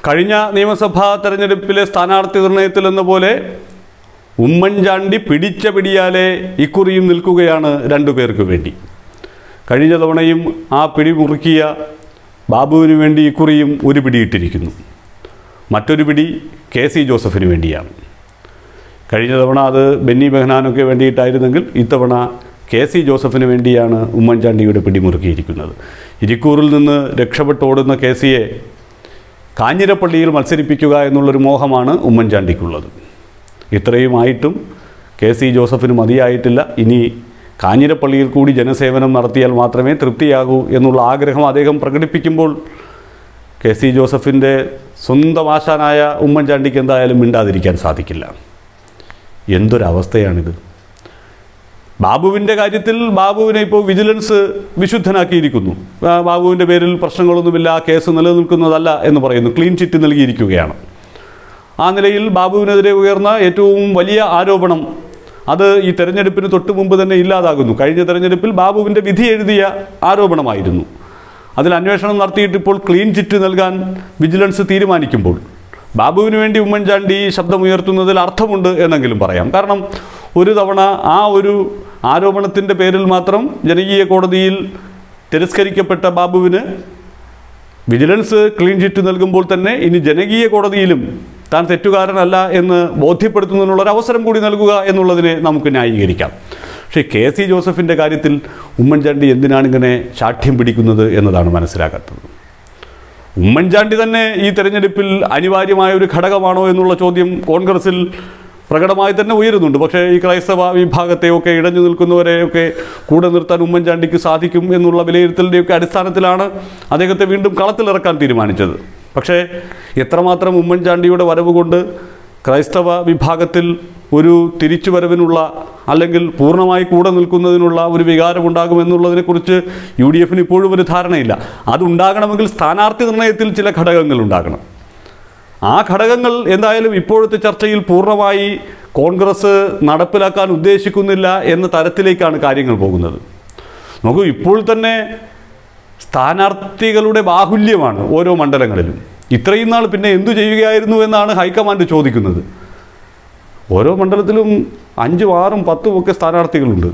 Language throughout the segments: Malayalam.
കഴിഞ്ഞ നിയമസഭാ തെരഞ്ഞെടുപ്പിലെ സ്ഥാനാർത്ഥി നിർണയത്തിൽ എന്ന പോലെ ഉമ്മൻചാണ്ടി പിടിച്ച പിടിയാലെ ഇക്കുറിയും നിൽക്കുകയാണ് രണ്ടു പേർക്ക് വേണ്ടി കഴിഞ്ഞ തവണയും ആ പിടി മുറുക്കിയ ബാബുവിന് വേണ്ടി ഇക്കുറിയും ഒരു പിടിയിട്ടിരിക്കുന്നു മറ്റൊരു പിടി കെ സി ജോസഫിന് വേണ്ടിയാണ് കഴിഞ്ഞ തവണ അത് ബെന്നി ബെഹനാനൊക്കെ വേണ്ടിയിട്ടായിരുന്നെങ്കിൽ ഇത്തവണ കെ സി ജോസഫിന് വേണ്ടിയാണ് ഉമ്മൻചാണ്ടിയുടെ പിടിമുറുക്കിയിരിക്കുന്നത് ഇരിക്കൂറിൽ നിന്ന് രക്ഷപ്പെട്ടോടുന്ന കെ സിയെ കാഞ്ഞിരപ്പള്ളിയിൽ മത്സരിപ്പിക്കുക എന്നുള്ളൊരു മോഹമാണ് ഉമ്മൻചാണ്ടിക്കുള്ളത് ഇത്രയുമായിട്ടും കെ സി ജോസഫിന് മതിയായിട്ടില്ല ഇനി കാഞ്ഞിരപ്പള്ളിയിൽ കൂടി ജനസേവനം നടത്തിയാൽ മാത്രമേ തൃപ്തിയാകൂ എന്നുള്ള ആഗ്രഹം അദ്ദേഹം പ്രകടിപ്പിക്കുമ്പോൾ കെ സി ജോസഫിൻ്റെ സ്വന്തം ആശാനായ ഉമ്മൻചാണ്ടിക്ക് എന്തായാലും മിണ്ടാതിരിക്കാൻ സാധിക്കില്ല എന്തൊരവസ്ഥയാണിത് ബാബുവിൻ്റെ കാര്യത്തിൽ ബാബുവിനെ ഇപ്പോൾ വിജിലൻസ് വിശുദ്ധനാക്കിയിരിക്കുന്നു ആ, ബാബുവിൻ്റെ പേരിൽ പ്രശ്നങ്ങളൊന്നുമില്ല ആ കേസ് നിലനിൽക്കുന്നതല്ല എന്ന് പറയുന്നു ക്ലീൻ ചിറ്റ് നൽകിയിരിക്കുകയാണ് ആ നിലയിൽ ബാബുവിനെതിരെ ഉയർന്ന ഏറ്റവും വലിയ ആരോപണം അത് ഈ തെരഞ്ഞെടുപ്പിന് തൊട്ട് മുമ്പ് തന്നെ ഇല്ലാതാകുന്നു കഴിഞ്ഞ തെരഞ്ഞെടുപ്പിൽ ബാബുവിൻ്റെ വിധി എഴുതിയ ആരോപണമായിരുന്നു അതിൽ അന്വേഷണം നടത്തിയിട്ട് ഇപ്പോൾ ക്ലീൻ ചിറ്റ് നൽകാൻ വിജിലൻസ് തീരുമാനിക്കുമ്പോൾ ബാബുവിന് വേണ്ടി ഉമ്മൻചാണ്ടി ശബ്ദമുയർത്തുന്നതിൽ അർത്ഥമുണ്ട് എന്നെങ്കിലും പറയാം കാരണം ഒരു തവണ ആ ഒരു ആരോപണത്തിൻ്റെ പേരിൽ മാത്രം ജനകീയ കോടതിയിൽ തിരസ്കരിക്കപ്പെട്ട ബാബുവിന് വിജിലൻസ് ക്ലീൻ ചിറ്റ് നൽകുമ്പോൾ തന്നെ ഇനി ജനകീയ കോടതിയിലും താൻ തെറ്റുകാരനല്ല എന്ന് ബോധ്യപ്പെടുത്തുന്നതിനുള്ള ഒരു അവസരം കൂടി നൽകുക എന്നുള്ളതിനെ നമുക്ക് ന്യായീകരിക്കാം പക്ഷേ കെ സി ജോസഫിൻ്റെ കാര്യത്തിൽ ഉമ്മൻചാണ്ടി എന്തിനാണ് ഇങ്ങനെ ശാഠ്യം പിടിക്കുന്നത് എന്നതാണ് മനസ്സിലാക്കാത്തത് ഉമ്മൻചാണ്ടി തന്നെ ഈ തെരഞ്ഞെടുപ്പിൽ അനിവാര്യമായ ഒരു ഘടകമാണോ എന്നുള്ള ചോദ്യം കോൺഗ്രസിൽ പ്രകടമായി തന്നെ ഉയരുന്നുണ്ട് പക്ഷേ ഈ ക്രൈസ്തവ വിഭാഗത്തെയൊക്കെ ഇടഞ്ഞു നിൽക്കുന്നവരെയൊക്കെ കൂടെ നിർത്താൻ ഉമ്മൻചാണ്ടിക്ക് സാധിക്കും എന്നുള്ള വിലയിരുത്തലിൻ്റെയൊക്കെ അടിസ്ഥാനത്തിലാണ് അദ്ദേഹത്തെ വീണ്ടും കളത്തിലിറക്കാൻ തീരുമാനിച്ചത് പക്ഷേ എത്രമാത്രം ഉമ്മൻചാണ്ടിയുടെ വരവ് കൊണ്ട് ക്രൈസ്തവ വിഭാഗത്തിൽ ഒരു തിരിച്ചുവരവിനുള്ള അല്ലെങ്കിൽ പൂർണ്ണമായി കൂടെ നിൽക്കുന്നതിനുള്ള ഒരു വികാരം ഉണ്ടാകുമെന്നുള്ളതിനെക്കുറിച്ച് യു ഡി എഫിന് ഇപ്പോഴും ഒരു ധാരണയില്ല അതുണ്ടാകണമെങ്കിൽ സ്ഥാനാർത്ഥി നിർണയത്തിൽ ചില ഘടകങ്ങൾ ഉണ്ടാകണം ആ ഘടകങ്ങൾ എന്തായാലും ഇപ്പോഴത്തെ ചർച്ചയിൽ പൂർണ്ണമായി കോൺഗ്രസ് നടപ്പിലാക്കാൻ ഉദ്ദേശിക്കുന്നില്ല എന്ന തരത്തിലേക്കാണ് കാര്യങ്ങൾ പോകുന്നത് നോക്കൂ ഇപ്പോൾ തന്നെ സ്ഥാനാർത്ഥികളുടെ ബാഹുല്യമാണ് ഓരോ മണ്ഡലങ്ങളിലും ഇത്രയും നാൾ പിന്നെ എന്തു ചെയ്യുകയായിരുന്നു എന്നാണ് ഹൈക്കമാൻഡ് ചോദിക്കുന്നത് ഓരോ മണ്ഡലത്തിലും അഞ്ചും ആറും പത്തും ഒക്കെ സ്ഥാനാർത്ഥികളുണ്ട്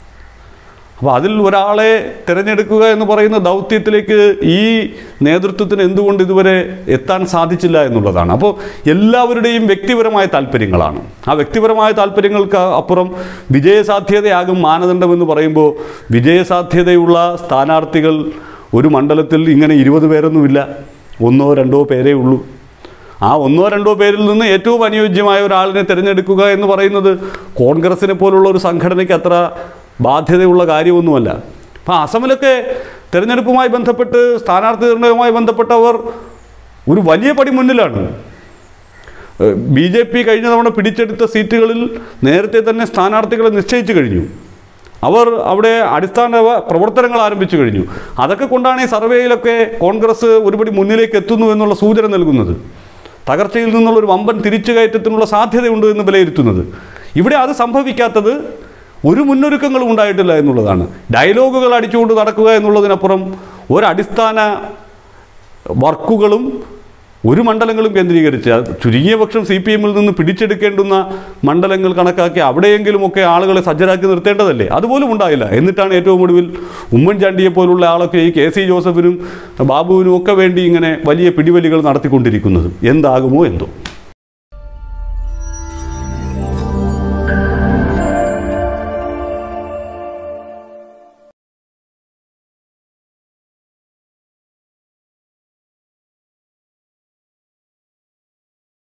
അപ്പോൾ അതിൽ ഒരാളെ തിരഞ്ഞെടുക്കുക എന്ന് പറയുന്ന ദൗത്യത്തിലേക്ക് ഈ നേതൃത്വത്തിന് എന്തുകൊണ്ട് ഇതുവരെ എത്താൻ സാധിച്ചില്ല എന്നുള്ളതാണ് അപ്പോൾ എല്ലാവരുടെയും വ്യക്തിപരമായ താല്പര്യങ്ങളാണ് ആ വ്യക്തിപരമായ താല്പര്യങ്ങൾക്ക് അപ്പുറം വിജയസാധ്യതയാകും മാനദണ്ഡമെന്ന് പറയുമ്പോൾ വിജയസാധ്യതയുള്ള സ്ഥാനാർത്ഥികൾ ഒരു മണ്ഡലത്തിൽ ഇങ്ങനെ ഇരുപത് പേരൊന്നുമില്ല ഒന്നോ രണ്ടോ പേരേ ഉള്ളൂ ആ ഒന്നോ രണ്ടോ പേരിൽ നിന്ന് ഏറ്റവും അനുയോജ്യമായ ഒരാളിനെ തിരഞ്ഞെടുക്കുക എന്ന് പറയുന്നത് കോൺഗ്രസിനെ പോലുള്ള ഒരു സംഘടനയ്ക്ക് അത്ര ബാധ്യതയുള്ള കാര്യമൊന്നുമല്ല അപ്പം അസമിലൊക്കെ തിരഞ്ഞെടുപ്പുമായി ബന്ധപ്പെട്ട് സ്ഥാനാർത്ഥി നിർണയവുമായി ബന്ധപ്പെട്ടവർ ഒരു വലിയ പടി മുന്നിലാണ് ബി ജെ പി കഴിഞ്ഞ തവണ പിടിച്ചെടുത്ത സീറ്റുകളിൽ നേരത്തെ തന്നെ സ്ഥാനാർത്ഥികളെ നിശ്ചയിച്ചു കഴിഞ്ഞു അവർ അവിടെ അടിസ്ഥാന പ്രവർത്തനങ്ങൾ ആരംഭിച്ചു കഴിഞ്ഞു അതൊക്കെ കൊണ്ടാണ് ഈ സർവേയിലൊക്കെ കോൺഗ്രസ് ഒരുപടി മുന്നിലേക്ക് എത്തുന്നു എന്നുള്ള സൂചന നൽകുന്നത് തകർച്ചയിൽ നിന്നുള്ള ഒരു വമ്പൻ തിരിച്ചുകയറ്റത്തിനുള്ള സാധ്യതയുണ്ട് എന്ന് വിലയിരുത്തുന്നത് ഇവിടെ അത് സംഭവിക്കാത്തത് ഒരു മുന്നൊരുക്കങ്ങളും ഉണ്ടായിട്ടില്ല എന്നുള്ളതാണ് ഡയലോഗുകൾ അടിച്ചുകൊണ്ട് നടക്കുക എന്നുള്ളതിനപ്പുറം ഒരടിസ്ഥാന വർക്കുകളും ഒരു മണ്ഡലങ്ങളും കേന്ദ്രീകരിച്ച് അത് ചുരുങ്ങിയ പക്ഷം സി പി എമ്മിൽ നിന്ന് പിടിച്ചെടുക്കേണ്ടുന്ന മണ്ഡലങ്ങൾ കണക്കാക്കി അവിടെയെങ്കിലുമൊക്കെ ആളുകളെ സജ്ജരാക്കി നിർത്തേണ്ടതല്ലേ അതുപോലും ഉണ്ടായില്ല എന്നിട്ടാണ് ഏറ്റവും ഒടുവിൽ ഉമ്മൻചാണ്ടിയെ പോലുള്ള ആളൊക്കെ ഈ കെ സി ജോസഫിനും ബാബുവിനും ഒക്കെ വേണ്ടി ഇങ്ങനെ വലിയ പിടിവലികൾ നടത്തിക്കൊണ്ടിരിക്കുന്നത് എന്താകുമോ എന്തോ